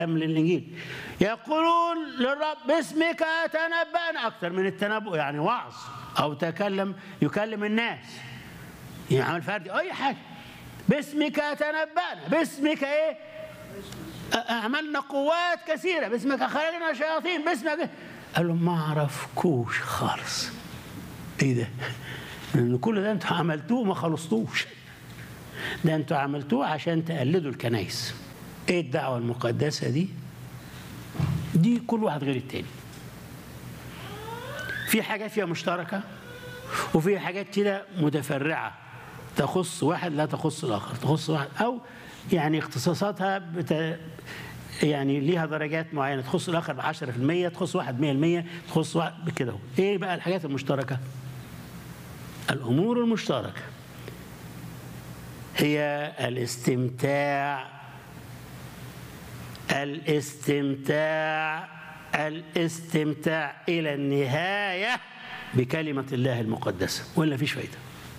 من الانجيل يقولون للرب باسمك تنبأنا اكثر من التنبؤ يعني وعظ او تكلم يكلم الناس يعمل فردي اي حاجه باسمك تنبأنا باسمك ايه عملنا قوات كثيره باسمك خرجنا شياطين باسمك قال لهم ما اعرفكوش خالص ايه ده لان كل ده انتوا عملتوه ما خلصتوش ده انتوا عملتوه عشان تقلدوا الكنايس ايه الدعوه المقدسه دي دي كل واحد غير التاني في حاجات فيها مشتركه وفي حاجات كده متفرعه تخص واحد لا تخص الاخر تخص واحد او يعني اختصاصاتها بت... يعني ليها درجات معينه تخص الاخر ب 10% تخص واحد 100% تخص واحد بكده ايه بقى الحاجات المشتركه الامور المشتركه هي الاستمتاع الاستمتاع الاستمتاع الى النهايه بكلمه الله المقدسه ولا فيش فايده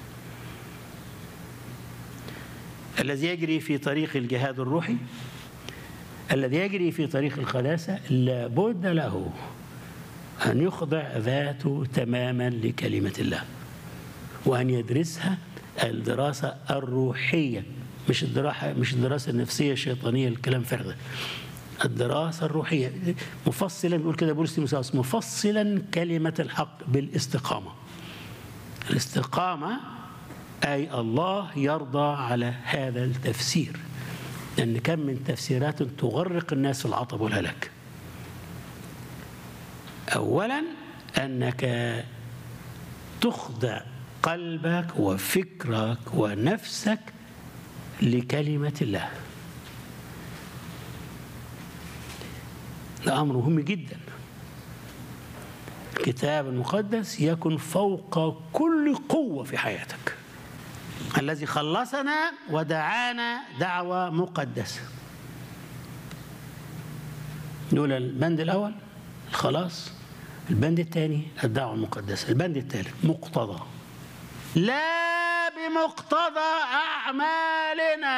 الذي يجري في طريق الجهاد الروحي الذي يجري في طريق القداسه لابد له ان يخضع ذاته تماما لكلمه الله وان يدرسها الدراسه الروحيه مش الدراسه مش الدراسه النفسيه الشيطانيه الكلام فارغ ده الدراسه الروحيه مفصلا بيقول كده بولس تيموثاوس مفصلا كلمه الحق بالاستقامه الاستقامه اي الله يرضى على هذا التفسير لان كم من تفسيرات تغرق الناس في العطب والهلاك اولا انك تخضع قلبك وفكرك ونفسك لكلمة الله ده أمر مهم جدا الكتاب المقدس يكن فوق كل قوة في حياتك الذي خلصنا ودعانا دعوة مقدسة دول البند الأول الخلاص البند الثاني الدعوة المقدسة البند الثالث مقتضى لا بمقتضى أعمالنا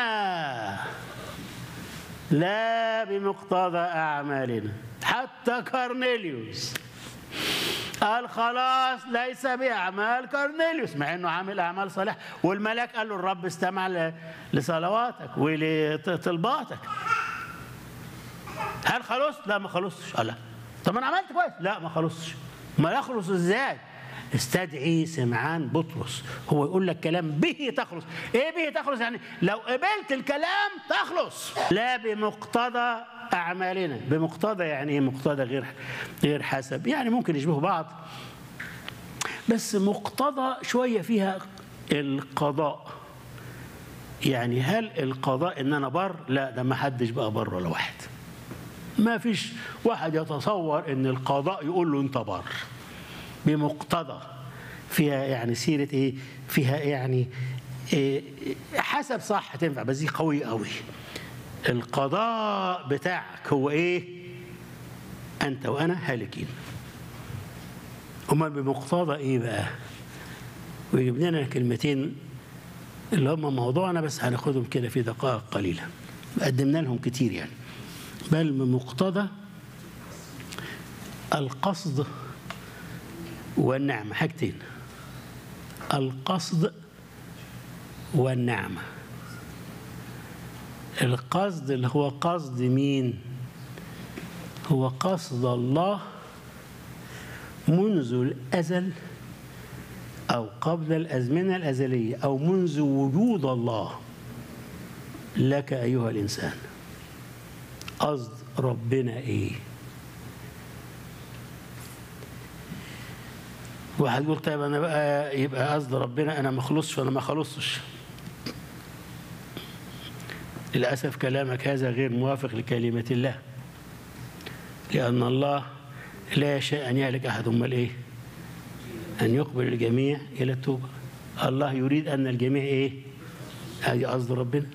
لا بمقتضى أعمالنا حتى كورنيليوس قال خلاص ليس بأعمال كورنيليوس مع أنه عامل أعمال صالحة والملاك قال له الرب استمع لصلواتك ولطلباتك هل خلصت؟ لا ما خلصتش قال لا طب أنا عملت كويس؟ لا ما خلصتش ما يخلص إزاي؟ استدعي سمعان بطرس هو يقول لك كلام به تخلص ايه به تخلص يعني لو قبلت الكلام تخلص لا بمقتضى اعمالنا بمقتضى يعني ايه مقتضى غير غير حسب يعني ممكن يشبهوا بعض بس مقتضى شويه فيها القضاء يعني هل القضاء ان انا بر لا ده ما حدش بقى بر ولا واحد ما فيش واحد يتصور ان القضاء يقول له انت بر بمقتضى فيها يعني سيرة إيه فيها يعني إيه حسب صح تنفع بس دي قوية قوي القضاء بتاعك هو إيه أنت وأنا هالكين أمال بمقتضى إيه بقى ويجيب لنا كلمتين اللي هم موضوعنا بس هناخدهم كده في دقائق قليلة قدمنا لهم كتير يعني بل بمقتضى القصد والنعمة حاجتين القصد والنعمة القصد اللي هو قصد مين هو قصد الله منذ الأزل أو قبل الأزمنة الأزلية أو منذ وجود الله لك أيها الإنسان قصد ربنا إيه واحد يقول طيب انا بقى يبقى قصد ربنا انا ما خلصش وانا ما خلصتش للاسف كلامك هذا غير موافق لكلمه الله لان الله لا يشاء ان يهلك احد امال ايه ان يقبل الجميع الى التوبه الله يريد ان الجميع ايه هذه قصد ربنا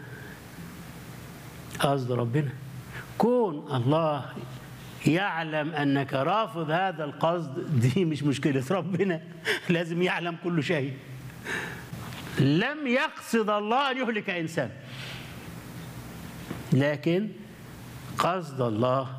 قصد ربنا كون الله يعلم انك رافض هذا القصد دي مش مشكله ربنا لازم يعلم كل شيء لم يقصد الله ان يهلك انسان لكن قصد الله